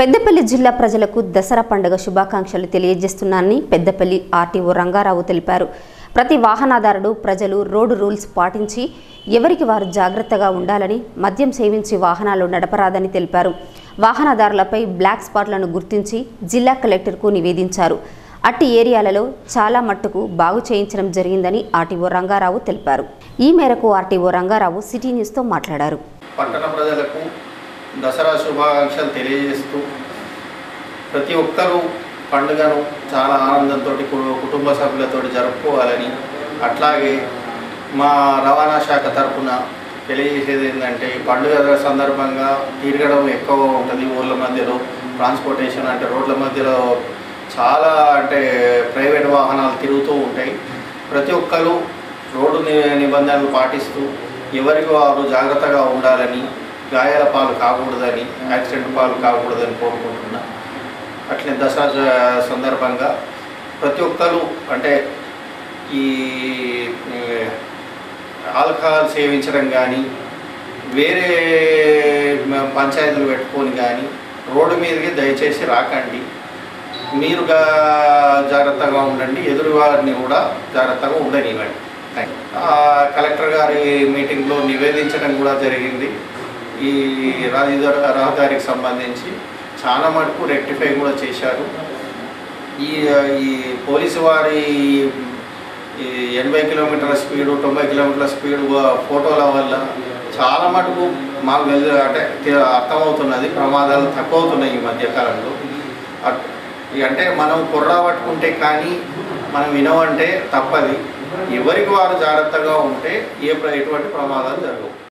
పెద్దపల్లి జిల్లా ప్రజలకు దసరా పండుగ శుభాకాంక్షలు తెలియజేస్తున్నానని పెద్దపల్లి ఆర్టీఓ రంగారావు తెలిపారు ప్రతి వాహనదారుడు ప్రజలు రోడ్డు రూల్స్ పాటించి ఎవరికి వారు జాగ్రత్తగా ఉండాలని మద్యం సేవించి వాహనాలు నడపరాదని తెలిపారు వాహనదారులపై బ్లాక్ స్పాట్లను గుర్తించి జిల్లా కలెక్టర్కు నివేదించారు అట్టి ఏరియాలలో చాలా మట్టుకు బాగు చేయించడం జరిగిందని ఆర్టీఓ రంగారావు తెలిపారు ఈ మేరకు ఆర్టీఓ రంగారావు సిటీ న్యూస్తో మాట్లాడారు పట్టణ ప్రజలకు దసరా శుభాకాంక్షలు తెలియజేస్తూ ప్రతి ఒక్కరూ పండుగను చాలా ఆనందంతో కుటుంబ సభ్యులతో జరుపుకోవాలని అట్లాగే మా రవాణా శాఖ తరఫున తెలియజేసేది ఏంటంటే ఈ పండుగ సందర్భంగా తిరగడం ఎక్కువ ఉంటుంది ఊళ్ళ మధ్యలో ట్రాన్స్పోర్టేషన్ అంటే రోడ్ల మధ్యలో చాలా అంటే ప్రైవేట్ వాహనాలు తిరుగుతూ ఉంటాయి ప్రతి ఒక్కరు రోడ్డు ని- నిబంధనలు పాటిస్తూ ఎవరికి వారు జాగ్రత్తగా ఉండాలని గాయాల పాలు కాకూడదని యాక్సిడెంట్ పాలు కాకూడదని కోరుకుంటున్నా అట్లే దసరా జ- సందర్భంగా ప్రతి ఒక్కరు అంటే ఈ ఏ, ఆల్కహాల్ సేవించడం కానీ వేరే మ- పంచాయతీలు పెట్టుకొని కానీ రోడ్డు మీదకి దయచేసి రాకండి మీరుగా జాగ్రత్తగా ఉండండి ఎదురు వారిని కూడా జాగ్రత్తగా ఉండనివ్వండి థాంక్ యూ. ఆ, కలెక్టర్ గారి మీటింగ్లో నివేదించడం కూడా జరిగింది ఈ రాజధారి రహదారికి సంబంధించి చాలా మటుకు రెక్టిఫై కూడా చేశారు ఈ ఈ పోలీసు వారి ఈ ఎనభై కిలోమీటర్ల స్పీడు తొంభై కిలోమీటర్ల స్పీడు ఫోటోల వల్ల చాలా మటుకు మాకు తెలి- అంటే తె- అర్థమవుతున్నది ప్రమాదాలు తక్కువ అవుతున్నాయి ఈ మధ్యకాలంలో అట్- ఇక అంటే మనం కుర్రా పట్టుకుంటే కానీ మనం వినవంటే తప్పది ఎవరికి వారు జాగ్రత్తగా ఉంటే ఏ ప్ర- ఎటువంటి ప్రమాదాలు జరగవు